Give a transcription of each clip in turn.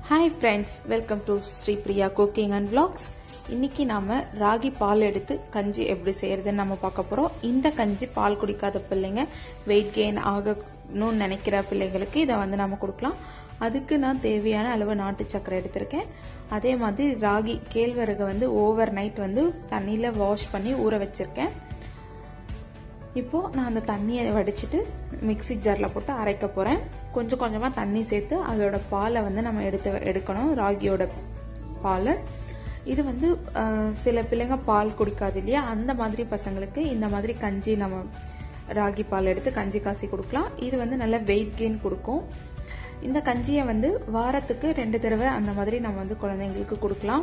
hi friends welcome to Sri Priya cooking and vlogs இன்னைக்கு நாம ராகி பால் எடுத்து கஞ்சி எப்படி செய்யறதுன்னு நம்ம பார்க்க போறோம் இந்த கஞ்சி பால் குடிக்காத பிள்ளைங்க வெயிட் கெயின் ஆகணும்னு நினைக்கிற பிள்ளைங்களுக்கு இதை வந்து நம்ம கொடுக்கலாம் அதுக்கு நான் தேவையான அளவு நாட்டு சக்கரை எடுத்திருக்கேன் அதே மாதிரி ராகி கேழ்வரகை வந்து ஓவர் நைட் வந்து தண்ணியில் வாஷ் பண்ணி ஊற வச்சிருக்கேன் இப்போ நான் அந்த தண்ணியை வடிச்சிட்டு மிக்சி ஜாரில் போட்டு அரைக்க போகிறேன் கொஞ்சம் கொஞ்சமாக தண்ணி சேர்த்து அதோட பாலை வந்து நம்ம எடுத்து எடுக்கணும் ராகியோட பாலை இது வந்து அஹ், சில பிள்ளைங்க பால் குடிக்காது இல்லையா அந்த மாதிரி பசங்களுக்கு இந்த மாதிரி கஞ்சி நம்ம ராகி பால் எடுத்து கஞ்சி காசி கொடுக்கலாம் இது வந்து நல்ல வெயிட் கெயின் கொடுக்கும் இந்த கஞ்சியை வந்து வாரத்துக்கு ரெண்டு தடவை அந்த மாதிரி நம்ம வந்து குழந்தைங்களுக்கு கொடுக்கலாம்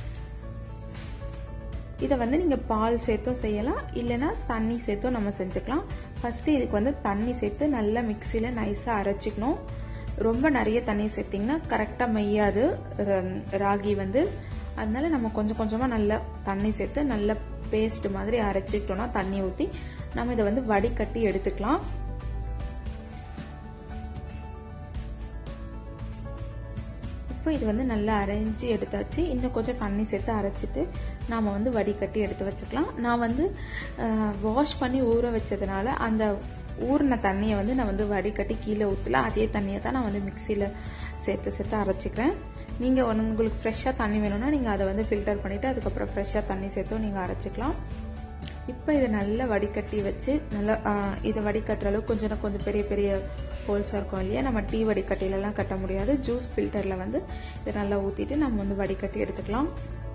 இதை வந்து நீங்கள் பால் சேர்த்தும் செய்யலாம் இல்லைன்னா தண்ணி சேர்த்தும் நம்ம செஞ்சுக்கலாம் ஃபஸ்ட்டு இதுக்கு வந்து தண்ணி சேர்த்து நல்லா மிக்சியில் நைஸாக அரைச்சிக்கணும் ரொம்ப நிறைய தண்ணி சேர்த்திங்கன்னா கரெக்டாக மெய்யாது ர- ராகி வந்து அதனால நம்ம கொஞ்சம் கொஞ்சமாக நல்லா தண்ணி சேர்த்து நல்ல பேஸ்ட் மாதிரி அரைச்சிக்கிட்டோம்னா தண்ணி ஊற்றி நம்ம இதை வந்து வடிகட்டி எடுத்துக்கலாம் இப்போ இது வந்து நல்லா அரைஞ்சி எடுத்தாச்சு இன்னும் கொஞ்சம் தண்ணி சேர்த்து அரைச்சிட்டு நாம் வந்து வடிகட்டி எடுத்து வச்சுக்கலாம் நான் வந்து வாஷ் பண்ணி ஊற வச்சதுனால அந்த ஊறின தண்ணியை வந்து நான் வந்து வடிகட்டி கீழே ஊற்றல அதே தண்ணியை தான் நான் வந்து மிக்சியில் சேர்த்து சேர்த்து அரைச்சிக்கிறேன் நீங்கள் உங்களுக்கு ஃப்ரெஷ்ஷாக தண்ணி வேணும்னா நீங்கள் அதை வந்து ஃபில்டர் பண்ணிவிட்டு அதுக்கப்புறம் ஃப்ரெஷ்ஷாக தண்ணி சேர்த்தும் நீங்கள் அரைச்சிக்கலாம் இப்போ இதை நல்லா வடிகட்டி வச்சு நல்லா ஆஹ், இதை வடிகட்டுற அளவுக்கு கொஞ்சம் கொஞ்சம் பெரிய பெரிய ஹோல்ஸாக இருக்கும் இல்லையா நம்ம டீ வடிகட்டிலலாம் கட்ட முடியாது ஜூஸ் ஃபில்டரில் வந்து இதை நல்லா ஊற்றிட்டு நம்ம வந்து வடிகட்டி எடுத்துக்கலாம்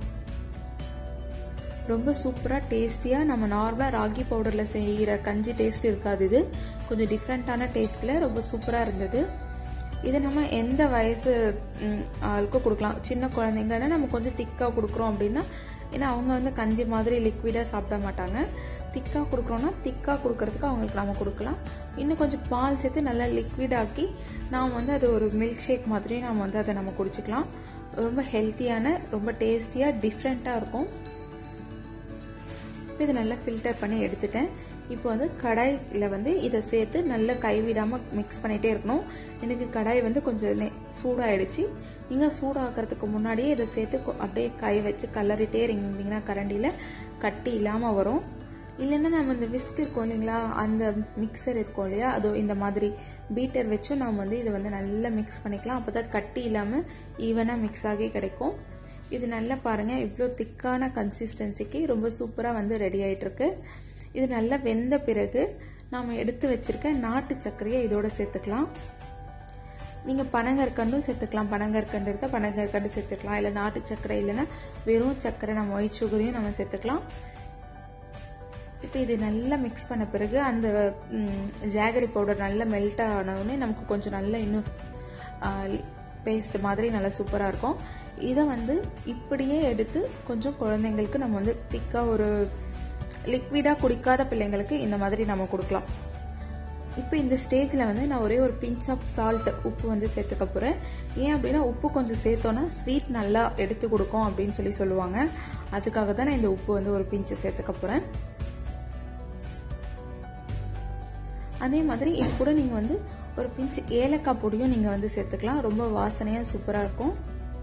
ரொம்ப சூப்பராக டேஸ்டியாக நம்ம நார்மலாக ராகி பவுடரில் செய்கிற கஞ்சி டேஸ்ட் இருக்காது இது கொஞ்சம் டிஃப்ரெண்ட்டான டேஸ்ட்டில் ரொம்ப சூப்பராக இருந்தது இது நம்ம எந்த வயசு ம், ஆளுக்கும் கொடுக்கலாம் சின்ன குழந்தைங்கன்னா நம்ம கொஞ்சம் திக்காக கொடுக்குறோம் அப்படின்னா ஏன்னா அவங்க வந்து கஞ்சி மாதிரி லிக்விடாக சாப்பிட மாட்டாங்க திக்காக கொடுக்குறோன்னா திக்காக கொடுக்கறதுக்கு அவங்களுக்கு நம்ம கொடுக்கலாம் இன்னும் கொஞ்சம் பால் சேர்த்து நல்லா லிக்விட் ஆக்கி நாம் வந்து அது ஒரு மில்க் ஷேக் மாதிரியும் நம்ம வந்து அதை நம்ம குடிச்சிக்கலாம் ரொம்ப ஹெல்த்தியான ரொம்ப டேஸ்டியாக டிஃப்ரெண்ட்டாக இருக்கும் இப்போ இதை நல்லா ஃபில்டர் பண்ணி எடுத்துட்டேன் இப்போ வந்து கடாயில் வந்து இதை சேர்த்து நல்லா கைவிடாமல் மிக்ஸ் பண்ணிகிட்டே இருக்கணும் எனக்கு கடாய் வந்து கொஞ்சம் நெ- சூடாயிடுச்சு நீங்கள் சூடாகிறதுக்கு முன்னாடியே இதை சேர்த்து கொ- அப்படியே கை வச்சு கலரிட்டே இருந்தீங்கன்னா கரண்டியில் கட்டி இல்லாமல் வரும் இல்லைன்னா நம்ம இந்த விஸ்க் இருக்கும் இல்லைங்களா அந்த மிக்சர் இருக்கும் இல்லையா அதோ இந்த மாதிரி பீட்டர் வச்சும் நாம் வந்து இதை வந்து நல்லா மிக்ஸ் பண்ணிக்கலாம் அப்போ தான் கட்டி இல்லாமல் ஈவனாக மிக்ஸ் ஆகி கிடைக்கும் இது நல்லா பாருங்க இவ்வளோ திக்கான கன்சிஸ்டன்சிக்கு ரொம்ப சூப்பராக வந்து ரெடி ஆயிட்டு இருக்கு இது நல்லா வெந்த பிறகு நாம் எடுத்து வச்சிருக்க நாட்டு சர்க்கரையை இதோட சேர்த்துக்கலாம் நீங்கள் பனங்கற்கண்டும் சேர்த்துக்கலாம் பனங்கற்கண்டு இருந்தால் பனங்கற்கண்டு சேர்த்துக்கலாம் இல்லை நாட்டு சர்க்கரை இல்லைன்னா வெறும் சர்க்கரை நம்ம ஒயிட் சுகரையும் நம்ம சேர்த்துக்கலாம் இப்போ இது நல்லா மிக்ஸ் பண்ண பிறகு அந்த ம், ஜாகரி பவுடர் நல்லா மெல்ட் ஆனவுடனே நமக்கு கொஞ்சம் நல்லா இன்னும் பேஸ்ட் மாதிரி நல்லா சூப்பராக இருக்கும் இதை வந்து இப்படியே எடுத்து கொஞ்சம் குழந்தைங்களுக்கு நம்ம வந்து திக்காக ஒரு லிக்விடாக குடிக்காத பிள்ளைங்களுக்கு இந்த மாதிரி நம்ம கொடுக்கலாம் இப்போ இந்த ஸ்டேஜில் வந்து நான் ஒரே ஒரு பிஞ்ச் ஆஃப் சால்ட் உப்பு வந்து சேர்த்துக்க போகிறேன் ஏன் அப்படின்னா உப்பு கொஞ்சம் சேர்த்தோன்னா ஸ்வீட் நல்லா எடுத்து கொடுக்கும் அப்படின்னு சொல்லி சொல்லுவாங்க அதுக்காக தான் நான் இந்த உப்பு வந்து ஒரு பிஞ்சு சேர்த்துக்க போகிறேன் அதே மாதிரி இது கூட நீங்கள் வந்து ஒரு பிஞ்சு ஏலக்காய் பொடியும் நீங்கள் வந்து சேர்த்துக்கலாம் ரொம்ப வாசனையாக சூப்பராக இருக்கும்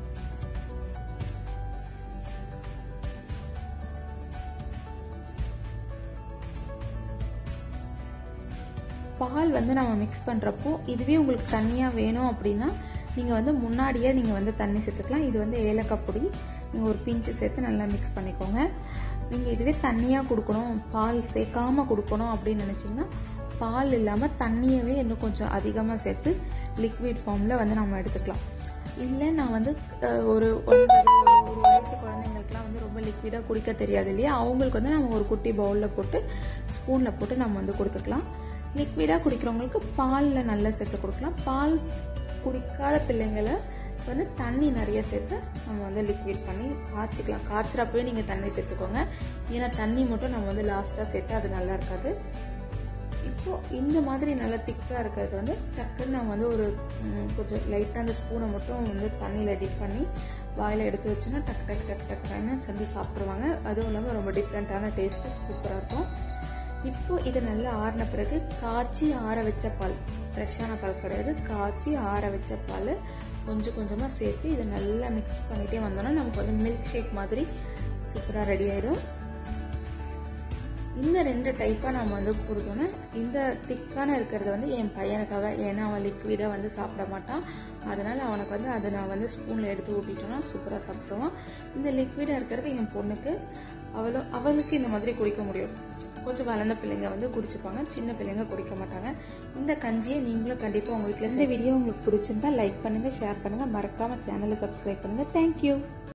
பால் வந்து நம்ம மிக்ஸ் பண்ணுறப்போ இதுவே உங்களுக்கு தண்ணியாக வேணும் அப்படின்னா நீங்கள் வந்து முன்னாடியே நீங்கள் வந்து தண்ணி சேர்த்துக்கலாம் இது வந்து ஏலக்காய் பொடி நீங்கள் ஒரு பிஞ்சு சேர்த்து நல்லா மிக்ஸ் பண்ணிக்கோங்க நீங்கள் இதுவே தண்ணியாக கொடுக்கணும் பால் சேர்க்காம கொடுக்கணும் அப்படின்னு நினச்சிங்கன்னா பால் இல்லாமல் தண்ணியவே இன்னும் கொஞ்சம் அதிகமாக சேர்த்து லிக்விட் ஃபார்மில் வந்து நம்ம எடுத்துக்கலாம் இல்லை நான் வந்து அஹ், ஒரு ஒன்பது ஒரு வயசு குழந்தைங்களுக்குலாம் வந்து ரொம்ப லிக்விடாக குடிக்க தெரியாது இல்லையா அவங்களுக்கு வந்து நம்ம ஒரு குட்டி பவுலில் போட்டு ஸ்பூனில் போட்டு நம்ம வந்து கொடுத்துக்கலாம் லிக்விடாக குடிக்கிறவங்களுக்கு பாலில் நல்லா சேர்த்து கொடுக்கலாம் பால் குடிக்காத பிள்ளைங்களை வந்து தண்ணி நிறைய சேர்த்து நம்ம வந்து லிக்விட் பண்ணி காய்ச்சிக்கலாம் காய்ச்சறப்பவே நீங்கள் தண்ணி சேர்த்துக்கோங்க ஏன்னா தண்ணி மட்டும் நம்ம வந்து லாஸ்ட்டாக சேர்த்து அது நல்லா இருக்காது இப்போ இந்த மாதிரி நல்லா திக்காக இருக்கிறது வந்து டக்குன்னு நம்ம வந்து ஒரு ம், கொஞ்சம் லைட்டாக அந்த ஸ்பூனை மட்டும் வந்து தண்ணியில் டிப் பண்ணி வாயில் எடுத்து வச்சோன்னா டக் டக் டக் டக்குன்னு செஞ்சு சாப்பிட்ருவாங்க அதுவும் இல்லாமல் ரொம்ப டிஃப்ரெண்ட்டான டேஸ்ட்டு சூப்பராக இருக்கும் இப்போ இது நல்லா ஆறின பிறகு காய்ச்சி ஆற வச்ச பால் ஃப்ரெஷ்ஷான பால் கிடையாது காய்ச்சி ஆற வச்ச பால் கொஞ்சம் கொஞ்சமாக சேர்த்து இதை நல்லா மிக்ஸ் பண்ணிகிட்டே வந்தோன்னா நமக்கு வந்து மில்க் ஷேக் மாதிரி சூப்பராக ரெடி ஆகிடும் இந்த ரெண்டு டைப்பாக நம்ம வந்து கொடுத்தோன்னா இந்த திக்கான இருக்கிறது வந்து என் பையனுக்காக ஏன்னா அவன் லிக்விடாக வந்து சாப்பிட மாட்டான் அதனால் அவனுக்கு வந்து அதை நான் வந்து ஸ்பூனில் எடுத்து ஊட்டிட்டோன்னா சூப்பராக சாப்பிடுவான் இந்த லிக்விடாக இருக்கிறது என் பொண்ணுக்கு அவளோ அவளுக்கு இந்த மாதிரி குடிக்க முடியும் கொஞ்சம் வளர்ந்த பிள்ளைங்க வந்து குடிச்சுப்பாங்க சின்ன பிள்ளைங்க குடிக்க மாட்டாங்க இந்த கஞ்சியை நீங்களும் கண்டிப்பாக உங்கள் வீட்டில் இந்த வீடியோ உங்களுக்கு பிடிச்சிருந்தா லைக் பண்ணுங்கள் ஷேர் பண்ணுங்கள் மறக்காமல் சேனலை சப்ஸ்கிரைப் பண்ணுங்கள் தேங்க்யூ